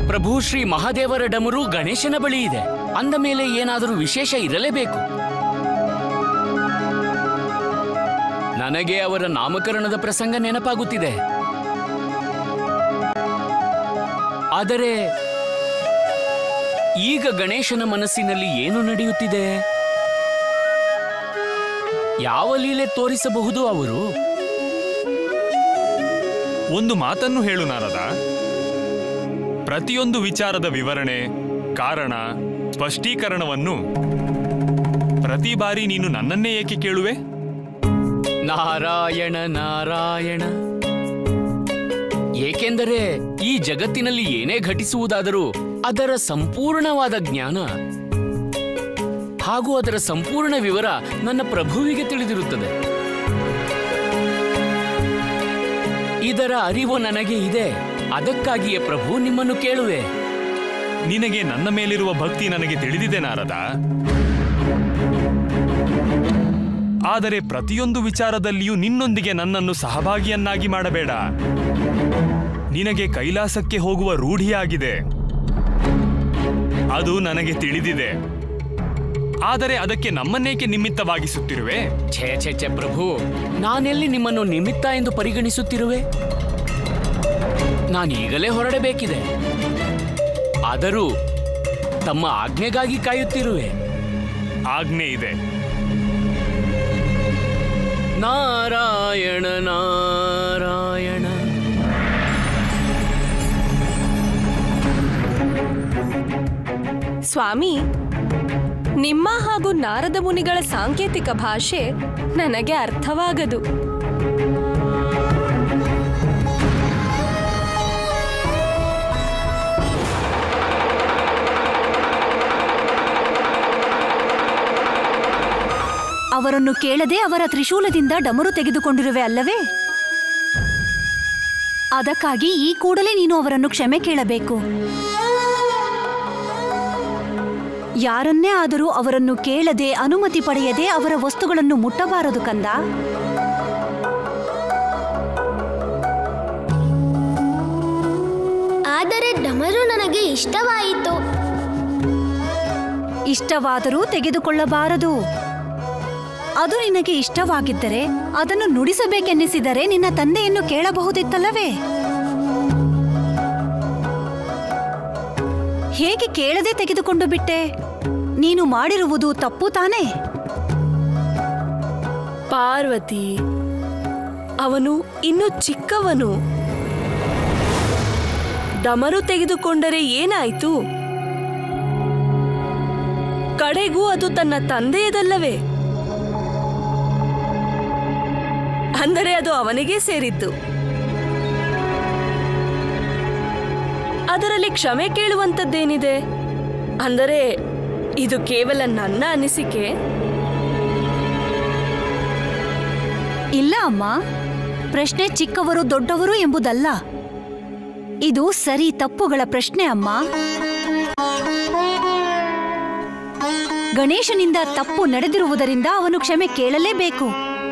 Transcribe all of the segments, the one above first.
ಪ್ರಭು ಶ್ರೀ ಮಹಾದೇವರ ಡಮರು ಗಣೇಶನ ಬಳಿ ಇದೆ ಅಂದ ಮೇಲೆ ಏನಾದರೂ ವಿಶೇಷ ಇರಲೇಬೇಕು ನನಗೆ ಅವರ ನಾಮಕರಣದ ಪ್ರಸಂಗ ನೆನಪಾಗುತ್ತಿದೆ ಆದರೆ ಈಗ ಗಣೇಶನ ಮನಸ್ಸಿನಲ್ಲಿ ಏನು ನಡೆಯುತ್ತಿದೆ ಯಾವ ಲೀಲೆ ತೋರಿಸಬಹುದು ಅವರು ಒಂದು ಮಾತನ್ನು ಹೇಳು ನಾರದ ಪ್ರತಿಯೊಂದು ವಿಚಾರದ ವಿವರಣೆ ಕಾರಣ ಸ್ಪಷ್ಟೀಕರಣವನ್ನು ಪ್ರತಿ ಬಾರಿ ನೀನು ನನ್ನನ್ನೇ ಏಕೆ ಕೇಳುವೆ ನಾರಾಯಣ ನಾರಾಯಣ ಏಕೆಂದರೆ ಈ ಜಗತ್ತಿನಲ್ಲಿ ಏನೇ ಘಟಿಸುವುದಾದರೂ ಅದರ ಸಂಪೂರ್ಣವಾದ ಜ್ಞಾನ ಹಾಗೂ ಅದರ ಸಂಪೂರ್ಣ ವಿವರ ನನ್ನ ಪ್ರಭುವಿಗೆ ತಿಳಿದಿರುತ್ತದೆ ಇದರ ಅರಿವು ನನಗೆ ಇದೆ ಅದಕ್ಕಾಗಿಯೇ ಪ್ರಭು ನಿಮ್ಮನ್ನು ಕೇಳುವೆ ನಿನಗೆ ನನ್ನ ಮೇಲಿರುವ ಭಕ್ತಿ ನನಗೆ ತಿಳಿದಿದೆ ನಾರದ ಆದರೆ ಪ್ರತಿಯೊಂದು ವಿಚಾರದಲ್ಲಿಯೂ ನಿನ್ನೊಂದಿಗೆ ನನ್ನನ್ನು ಸಹಭಾಗಿಯನ್ನಾಗಿ ಮಾಡಬೇಡ ನಿನಗೆ ಕೈಲಾಸಕ್ಕೆ ಹೋಗುವ ರೂಢಿಯಾಗಿದೆ ಅದು ನನಗೆ ತಿಳಿದಿದೆ ಆದರೆ ಅದಕ್ಕೆ ನಮ್ಮನ್ನೇಕೆ ನಿಮಿತ್ತವಾಗಿಸುತ್ತಿರುವೆ ಛೇ ಛೇ ಛೇ ಪ್ರಭು ನಾನೆಲ್ಲಿ ನಿಮ್ಮನ್ನು ನಿಮಿತ್ತ ಎಂದು ಪರಿಗಣಿಸುತ್ತಿರುವೆ ನಾನೀಗಲೇ ಹೊರಡಬೇಕಿದೆ ಆದರೂ ತಮ್ಮ ಆಜ್ಞೆಗಾಗಿ ಕಾಯುತ್ತಿರುವೆ ಆಜ್ಞೆ ಇದೆ ನಾರಾಯಣ ನಾರಾಯಣ ಸ್ವಾಮಿ ನಿಮ್ಮ ಹಾಗೂ ನಾರದ ಮುನಿಗಳ ಸಾಂಕೇತಿಕ ಭಾಷೆ ನನಗೆ ಅರ್ಥವಾಗದು ಅವರನ್ನು ಕೇಳದೆ ಅವರ ತ್ರಿಶೂಲದಿಂದ ಡಮರು ತೆಗೆದುಕೊಂಡಿರುವೆ ಅಲ್ಲವೇ ಅದಕ್ಕಾಗಿ ಈ ಕೂಡಲೇ ನೀನು ಅವರನ್ನು ಕ್ಷಮೆ ಕೇಳಬೇಕು ಯಾರನ್ನೇ ಆದರೂ ಅವರನ್ನು ಕೇಳದೆ ಅನುಮತಿ ಪಡೆಯದೆ ಅವರ ವಸ್ತುಗಳನ್ನು ಮುಟ್ಟಬಾರದು ಕಂದ ಆದರೆ ಡಮರು ನನಗೆ ಇಷ್ಟವಾಯಿತು ಇಷ್ಟವಾದರೂ ತೆಗೆದುಕೊಳ್ಳಬಾರದು ಅದು ನಿನಗೆ ಇಷ್ಟವಾಗಿದ್ದರೆ ಅದನ್ನು ನುಡಿಸಬೇಕೆನ್ನಿಸಿದರೆ ನಿನ್ನ ತಂದೆಯನ್ನು ಕೇಳಬಹುದಿತ್ತಲ್ಲವೇ ಹೇಗೆ ಕೇಳದೆ ತೆಗೆದುಕೊಂಡು ಬಿಟ್ಟೆ ನೀನು ಮಾಡಿರುವುದು ತಪ್ಪು ತಾನೇ ಪಾರ್ವತಿ ಅವನು ಇನ್ನು ಚಿಕ್ಕವನು ಡಮರು ತೆಗೆದುಕೊಂಡರೆ ಏನಾಯ್ತು ಕಡೆಗೂ ಅದು ತನ್ನ ತಂದೆಯದಲ್ಲವೇ ಅಂದರೆ ಅದು ಅವನಿಗೆ ಸೇರಿತ್ತು ಅದರಲ್ಲಿ ಕ್ಷಮೆ ಕೇಳುವಂಥದ್ದೇನಿದೆ ಅಂದರೆ ಇದು ಕೇವಲ ನನ್ನ ಅನಿಸಿಕೆ ಇಲ್ಲ ಅಮ್ಮ ಪ್ರಶ್ನೆ ಚಿಕ್ಕವರು ದೊಡ್ಡವರು ಎಂಬುದಲ್ಲ ಇದು ಸರಿ ತಪ್ಪುಗಳ ಪ್ರಶ್ನೆ ಅಮ್ಮ ಗಣೇಶನಿಂದ ತಪ್ಪು ನಡೆದಿರುವುದರಿಂದ ಅವನು ಕ್ಷಮೆ ಕೇಳಲೇಬೇಕು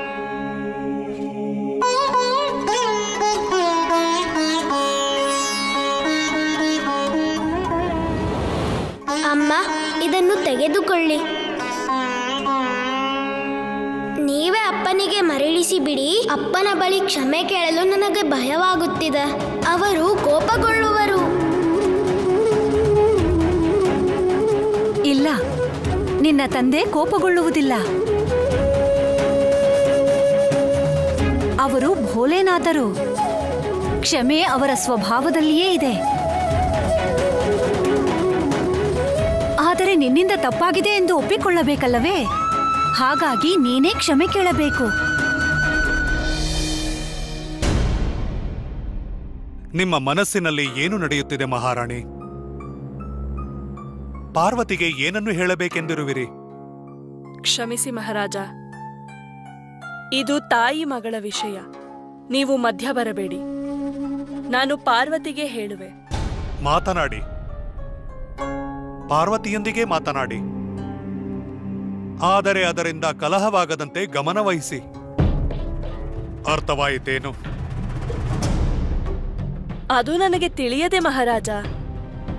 ಅಮ್ಮ ಇದನ್ನು ತೆಗೆದುಕೊಳ್ಳಿ ನೀವೇ ಅಪ್ಪನಿಗೆ ಮರಳಿಸಿ ಬಿಡಿ ಅಪ್ಪನ ಬಳಿ ಕ್ಷಮೆ ಕೇಳಲು ನನಗೆ ಭಯವಾಗುತ್ತಿದೆ ಅವರು ಕೋಪಗೊಳ್ಳುವರು ಇಲ್ಲ ನಿನ್ನ ತಂದೆ ಕೋಪಗೊಳ್ಳುವುದಿಲ್ಲ ಅವರು ಭೋಲೆನಾಥರು ಕ್ಷಮೆ ಅವರ ಸ್ವಭಾವದಲ್ಲಿಯೇ ಇದೆ ಆದರೆ ನಿನ್ನಿಂದ ತಪ್ಪಾಗಿದೆ ಎಂದು ಒಪ್ಪಿಕೊಳ್ಳಬೇಕಲ್ಲವೇ ಹಾಗಾಗಿ ನೀನೇ ಕ್ಷಮೆ ಕೇಳಬೇಕು ನಿಮ್ಮ ಮನಸ್ಸಿನಲ್ಲಿ ಏನು ನಡೆಯುತ್ತಿದೆ ಮಹಾರಾಣಿ ಪಾರ್ವತಿಗೆ ಏನನ್ನು ಹೇಳಬೇಕೆಂದಿರುವಿರಿ ಕ್ಷಮಿಸಿ ಮಹಾರಾಜ ಇದು ತಾಯಿ ಮಗಳ ವಿಷಯ ನೀವು ಮಧ್ಯ ಬರಬೇಡಿ ನಾನು ಪಾರ್ವತಿಗೆ ಹೇಳುವೆ ಮಾತನಾಡಿ ಪಾರ್ವತಿಯೊಂದಿಗೆ ಮಾತನಾಡಿ ಆದರೆ ಅದರಿಂದ ಕಲಹವಾಗದಂತೆ ಗಮನವಹಿಸಿ ಅರ್ಥವಾಯಿತೇನು ಅದು ನನಗೆ ತಿಳಿಯದೆ ಮಹಾರಾಜ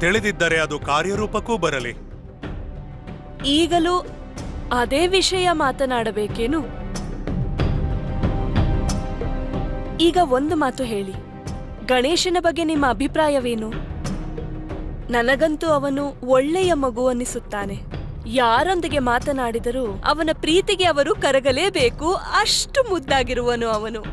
ತಿಳಿದಿದ್ದರೆ ಅದು ಕಾರ್ಯರೂಪಕ್ಕೂ ಬರಲಿ ಈಗಲೂ ಅದೇ ವಿಷಯ ಮಾತನಾಡಬೇಕೇನು ಈಗ ಒಂದು ಮಾತು ಹೇಳಿ ಗಣೇಶನ ಬಗ್ಗೆ ನಿಮ್ಮ ಅಭಿಪ್ರಾಯವೇನು ನನಗಂತೂ ಅವನು ಒಳ್ಳೆಯ ಮಗು ಅನ್ನಿಸುತ್ತಾನೆ ಯಾರೊಂದಿಗೆ ಮಾತನಾಡಿದರೂ ಅವನ ಪ್ರೀತಿಗೆ ಅವರು ಕರಗಲೇಬೇಕು ಅಷ್ಟು ಮುದ್ದಾಗಿರುವನು ಅವನು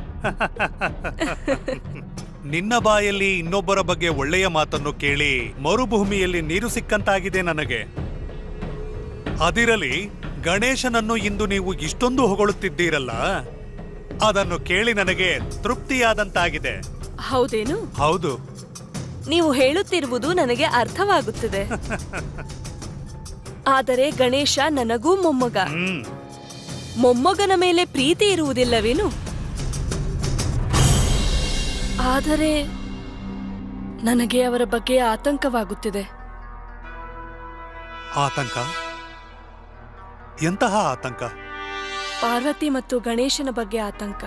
ನಿನ್ನ ಬಾಯಲ್ಲಿ ಇನ್ನೊಬ್ಬರ ಬಗ್ಗೆ ಒಳ್ಳೆಯ ಮಾತನ್ನು ಕೇಳಿ ಮರುಭೂಮಿಯಲ್ಲಿ ನೀರು ಸಿಕ್ಕಂತಾಗಿದೆ ನನಗೆ ಅದಿರಲಿ ಗಣೇಶನನ್ನು ಇಂದು ನೀವು ಇಷ್ಟೊಂದು ಹೊಗಳುತ್ತಿದ್ದೀರಲ್ಲ ಅದನ್ನು ಕೇಳಿ ನನಗೆ ತೃಪ್ತಿಯಾದಂತಾಗಿದೆ ಹೌದೇನು ಹೌದು ನೀವು ಹೇಳುತ್ತಿರುವುದು ನನಗೆ ಅರ್ಥವಾಗುತ್ತಿದೆ ಆದರೆ ಗಣೇಶ ನನಗೂ ಮೊಮ್ಮಗ ಹ್ಮ್ ಮೊಮ್ಮಗನ ಮೇಲೆ ಪ್ರೀತಿ ಇರುವುದಿಲ್ಲವೇನು ಆದರೆ ನನಗೆ ಅವರ ಬಗ್ಗೆ ಆತಂಕವಾಗುತ್ತಿದೆ ಆತಂಕ ಎಂತಹ ಆತಂಕ ಪಾರ್ವತಿ ಮತ್ತು ಗಣೇಶನ ಬಗ್ಗೆ ಆತಂಕ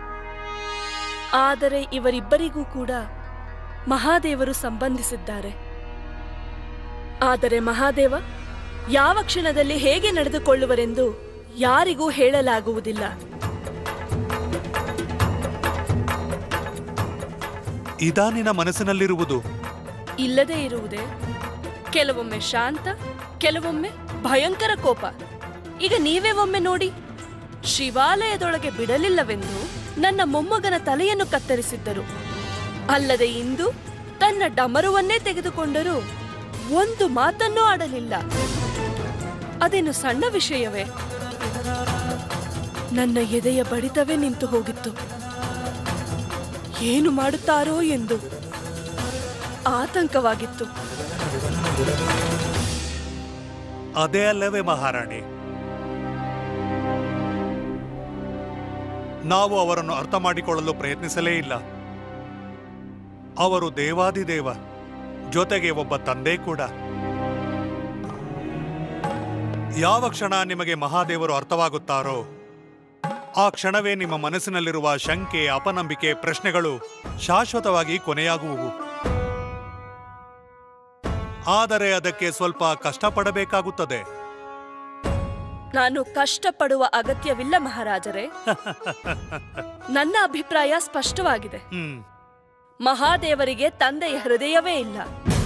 ಆದರೆ ಇವರಿಬ್ಬರಿಗೂ ಕೂಡ ಮಹಾದೇವರು ಸಂಬಂಧಿಸಿದ್ದಾರೆ ಆದರೆ ಮಹಾದೇವ ಯಾವ ಕ್ಷಣದಲ್ಲಿ ಹೇಗೆ ನಡೆದುಕೊಳ್ಳುವರೆಂದು ಯಾರಿಗೂ ಹೇಳಲಾಗುವುದಿಲ್ಲ ಇದಾ ನಿನ್ನ ಮನಸ್ಸಿನಲ್ಲಿರುವುದು ಇಲ್ಲದೆ ಇರುವುದೇ ಕೆಲವೊಮ್ಮೆ ಶಾಂತ ಕೆಲವೊಮ್ಮೆ ಭಯಂಕರ ಕೋಪ ಈಗ ನೀವೇ ಒಮ್ಮೆ ನೋಡಿ ಶಿವಾಲಯದೊಳಗೆ ಬಿಡಲಿಲ್ಲವೆಂದು ನನ್ನ ಮೊಮ್ಮಗನ ತಲೆಯನ್ನು ಕತ್ತರಿಸಿದ್ದರು ಅಲ್ಲದೆ ಇಂದು ತನ್ನ ಡಮರುವನ್ನೇ ತೆಗೆದುಕೊಂಡರೂ ಒಂದು ಮಾತನ್ನೂ ಆಡಲಿಲ್ಲ ಅದೇನು ಸಣ್ಣ ವಿಷಯವೇ ನನ್ನ ಎದೆಯ ಬಡಿತವೇ ನಿಂತು ಹೋಗಿತ್ತು ಏನು ಮಾಡುತ್ತಾರೋ ಎಂದು ಆತಂಕವಾಗಿತ್ತು ಅದೇ ಅಲ್ಲವೇ ಮಹಾರಾಣಿ ನಾವು ಅವರನ್ನು ಅರ್ಥ ಮಾಡಿಕೊಳ್ಳಲು ಪ್ರಯತ್ನಿಸಲೇ ಇಲ್ಲ ಅವರು ದೇವಾದಿದೇವ ಜೊತೆಗೆ ಒಬ್ಬ ತಂದೆ ಕೂಡ ಯಾವ ಕ್ಷಣ ನಿಮಗೆ ಮಹಾದೇವರು ಅರ್ಥವಾಗುತ್ತಾರೋ ಆ ಕ್ಷಣವೇ ನಿಮ್ಮ ಮನಸ್ಸಿನಲ್ಲಿರುವ ಶಂಕೆ ಅಪನಂಬಿಕೆ ಪ್ರಶ್ನೆಗಳು ಶಾಶ್ವತವಾಗಿ ಕೊನೆಯಾಗುವುವು ಆದರೆ ಅದಕ್ಕೆ ಸ್ವಲ್ಪ ಕಷ್ಟಪಡಬೇಕಾಗುತ್ತದೆ ನಾನು ಕಷ್ಟಪಡುವ ಅಗತ್ಯವಿಲ್ಲ ಮಹಾರಾಜರೇ ನನ್ನ ಅಭಿಪ್ರಾಯ ಸ್ಪಷ್ಟವಾಗಿದೆ ಹ್ಮ್ ಮಹಾದೇವರಿಗೆ ತಂದೆಯ ಹೃದಯವೇ ಇಲ್ಲ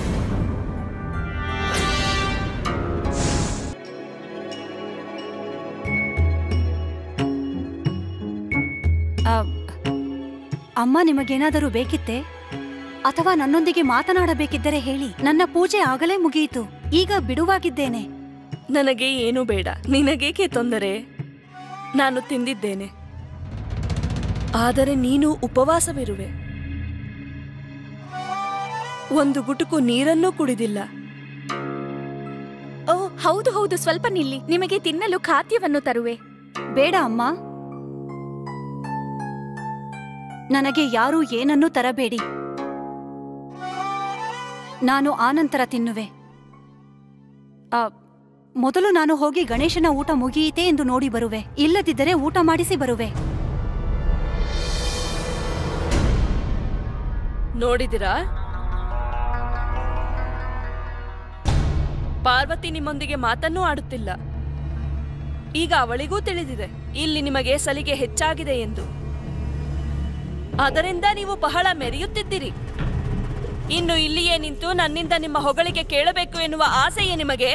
ಆ, ಅಮ್ಮ ನಿಮಗೇನಾದರೂ ಬೇಕಿತ್ತೆ ಅಥವಾ ನನ್ನೊಂದಿಗೆ ಮಾತನಾಡಬೇಕಿದ್ದರೆ ಹೇಳಿ ನನ್ನ ಪೂಜೆ ಆಗಲೇ ಮುಗಿಯಿತು ಈಗ ಬಿಡುವಾಗಿದ್ದೇನೆ ನನಗೆ ಏನೂ ಬೇಡ ನಿನಗೇಕೆ ತೊಂದರೆ ನಾನು ತಿಂದಿದ್ದೇನೆ ಆದರೆ ನೀನು ಉಪವಾಸವಿರುವೆ ಒಂದು ಗುಟುಕು ನೀರನ್ನೂ ಕುಡಿದಿಲ್ಲ ಓ ಹೌದು ಹೌದು ಸ್ವಲ್ಪ ನಿಲ್ಲಿ ನಿಮಗೆ ತಿನ್ನಲು ಖಾದ್ಯವನ್ನು ತರುವೆ ಬೇಡ ಅಮ್ಮ ನನಗೆ ಯಾರೂ ಏನನ್ನೂ ತರಬೇಡಿ ನಾನು ಆನಂತರ ತಿನ್ನುವೆ ಆ, ಮೊದಲು ನಾನು ಹೋಗಿ ಗಣೇಶನ ಊಟ ಮುಗಿಯಿತೆ ಎಂದು ನೋಡಿ ಬರುವೆ ಇಲ್ಲದಿದ್ದರೆ ಊಟ ಮಾಡಿಸಿ ಬರುವೆ ನೋಡಿದಿರಾ ಪಾರ್ವತಿ ನಿಮ್ಮೊಂದಿಗೆ ಮಾತನ್ನೂ ಆಡುತ್ತಿಲ್ಲ ಈಗ ಅವಳಿಗೂ ತಿಳಿದಿದೆ ಇಲ್ಲಿ ನಿಮಗೆ ಸಲಿಗೆ ಹೆಚ್ಚಾಗಿದೆ ಎಂದು ಅದರಿಂದ ನೀವು ಬಹಳ ಮೆರೆಯುತ್ತಿದ್ದೀರಿ ಇನ್ನು ಇಲ್ಲಿಯೇ ನಿಂತು ನನ್ನಿಂದ ನಿಮ್ಮ ಹೊಗಳಿಕೆ ಕೇಳಬೇಕು ಎನ್ನುವ ಆಸೆಯೇ ನಿಮಗೆ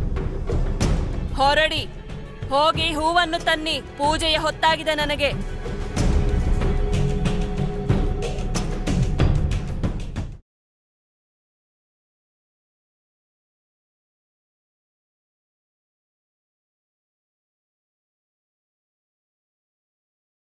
ಹೊರಡಿ ಹೋಗಿ ಹೂವನ್ನು ತನ್ನಿ ಪೂಜೆಯ ಹೊತ್ತಾಗಿದೆ ನನಗೆ